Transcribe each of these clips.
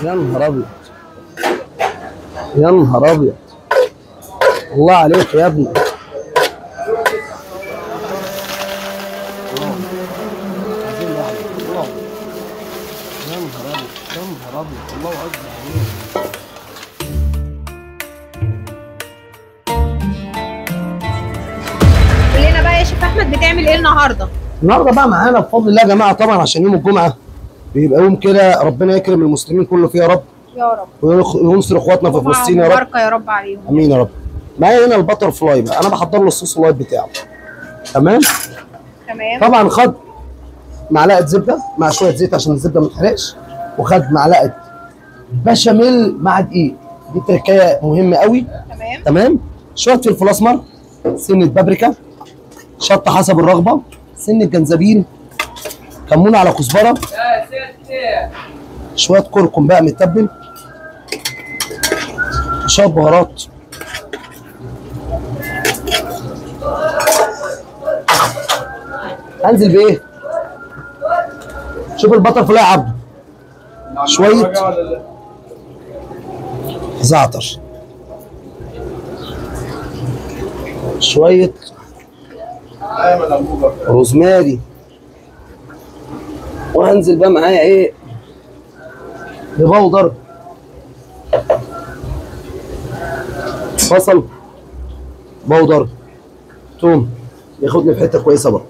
يا نهار ابيض يا نهار ابيض الله عليك يا ابني يا نهار ابيض يا نهار ابيض الله اكبر عليك قول لنا بقى يا شيخ احمد بتعمل ايه النهارده النهارده بقى معانا بفضل الله يا جماعه طبعا عشان يوم الجمعه بيبقى يوم كده ربنا يكرم المسلمين كله فيه يا رب يا رب ويخ- وينصر اخواتنا في فلسطين يا رب مباركه يا رب عليهم امين يا رب معايا هنا البتر فلاي بقى انا بحضر له الصوص الوايت بتاعه تمام تمام طبعا خد معلقه زبده مع شويه زيت عشان الزبده ما تحرقش وخد معلقه بشاميل مع دقيق دي تركايه مهمه قوي تمام تمام شويه فلفل اسمر سنه بابريكا شطه حسب الرغبه سنه جنزبيل كمون على كزبره شويه كركم بقى متبل شويه بهارات هنزل بايه شوف البطر فلاي عبده شويه زعتر شويه روزماري وهنزل بقى معايا ايه ببودر بصل بودر توم ياخدني في حته كويسه برضه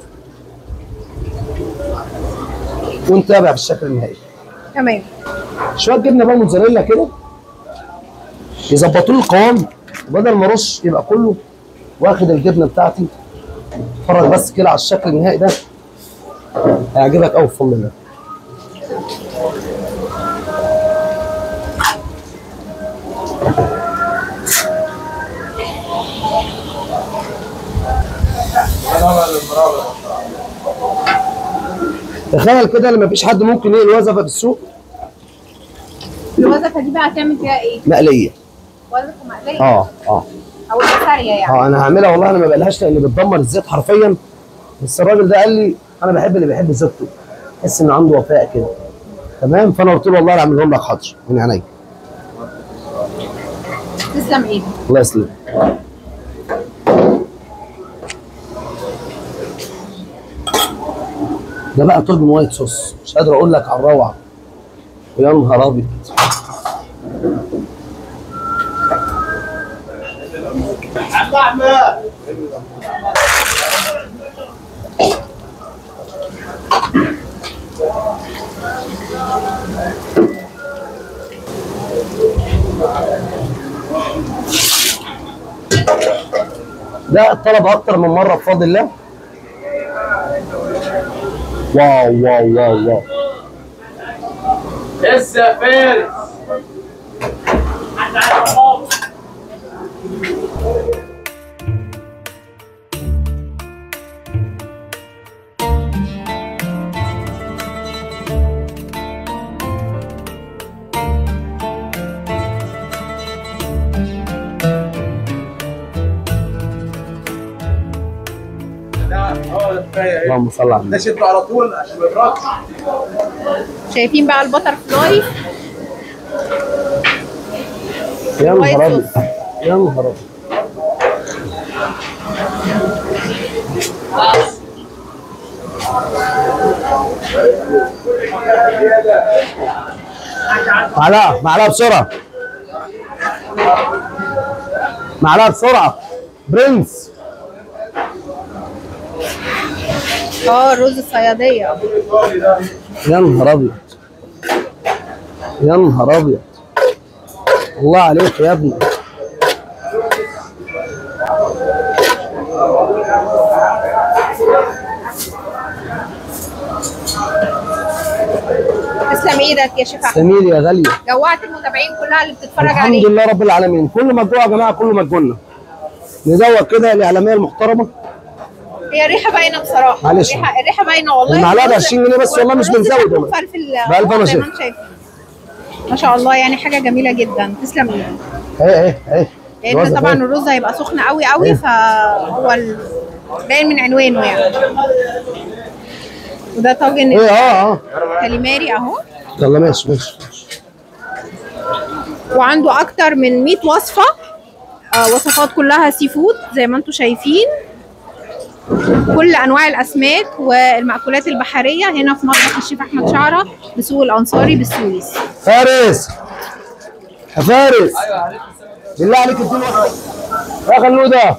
ونتابع بالشكل النهائي تمام شويه جبنه بقى موتزاريلا كده يظبطوا لي القوام وبدل ما ارش يبقى كله واخد الجبنه بتاعتي اتفرج بس كده على الشكل النهائي ده هيعجبك قوي بفضل الله تخيل كده ان مفيش حد ممكن يلاقي الوظفه في السوق الوظيفه دي بقى هتعمل فيها ايه؟ مقليه وظيفه مقليه اه اه او البساريه يعني اه انا هعملها والله انا ما بقلهاش لان بتدمر الزيت حرفيا بس الراجل ده قال لي انا بحب اللي بيحب زوجته تحس ان عنده وفاء كده تمام فانا قلت له والله انا اعملهم لك حاضر من عينيا تسلم ايدك الله يسلمك ده بقى طاجن وايت صوص مش قادر اقول لك على الروعه يا نهار ابيض ده اتطلب اكتر من مره بفضل الله واو واو واو واو لسه يا فارس ده هو كفايه ايه اللهم صل على النبي ده شده على طول عشان ما يبردش شايفين بقى البتر فلاي يا وايت نهار ابيض صوص. يا نهار ابيض معلقه معلقه بسرعه معلقه بسرعه برنس اه الرز الصياديه يا نهار ابيض يا نهار ابيض الله عليك يا ابني تسلم ايدك يا شيخ احمد سمير يا غاليه جوعت المتابعين كلها اللي بتتفرج الحمد عليك لله رب العالمين كل ما تجوع يا جماعه كل ما تجونا نزوق كده الاعلاميه المحترمه هي الريحه باينه بصراحه معلش. الريحه الريحه باينه والله المعلقة ب والرز- 20 جنيه بس والله مش والرز بنزود ده والله. فلفل بألف أنا زي ما شايف. انت شايف ما شاء الله يعني حاجه جميله جدا تسلم ايدك اهي اهي اهي لان الوظف طبعا أهي. الرز هيبقى سخن قوي قوي إيه. فهو ال- باين من عنوانه يعني وده طاجن ايه اه اه كاليماري اهو يلا ماشي ماشي وعنده اكتر من 100 وصفه آه، وصفات كلها سي فود زي ما انتم شايفين كل انواع الاسماك والمأكولات البحريه هنا في مطبخ الشيف احمد شعره بسوق الانصاري بالسويس فارس يا فارس بالله عليك اديني واحد يا خلوده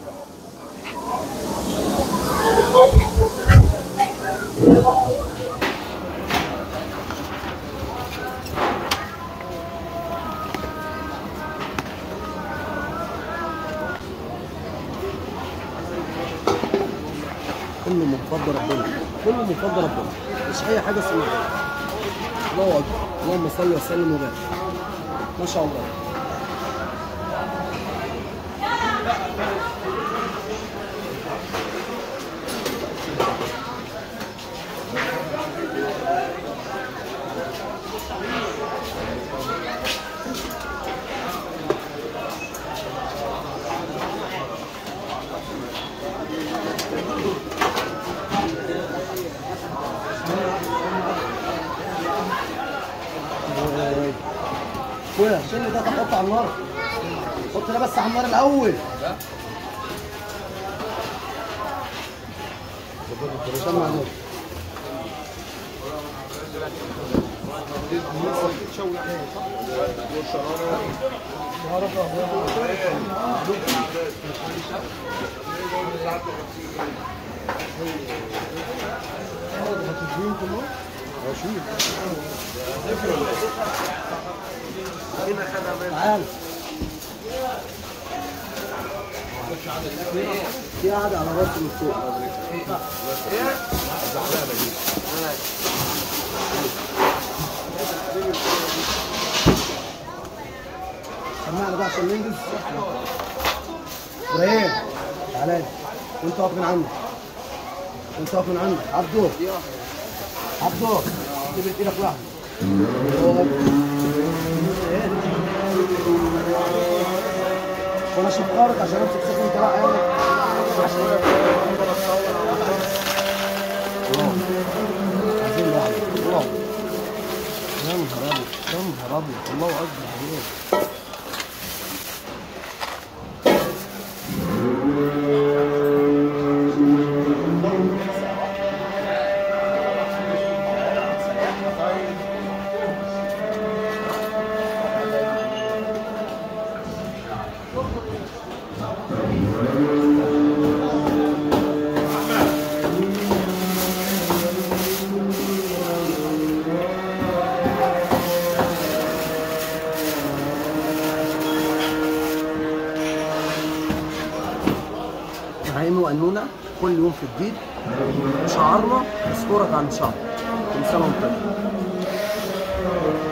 كله من فضل ربنا كله من فضل ربنا مش اي حاجه اسمها كده. الله اكبر اللهم صل وسلم وبارك ما شاء الله اخويا شيل ده تحط على النار حط ده بس على النار الاول عشان مع النار. تعال في قاعدة على راسي من فوق سمعنا بقى عشان ننجز ابراهيم تعالى لي. وانت واقف من عندك وانت واقف من عندك عبدو عبدو جيب ايدك لوحدك وانا شفارك عشان امسك سكن طلع عينك عايزين لوحدك. الله. يا نهار ابيض يا نهار ابيض الله اكبر عليك نعيم وأنونة كل يوم في جديد شعارنا اذكرك عن شعر كل سنة وانت طيب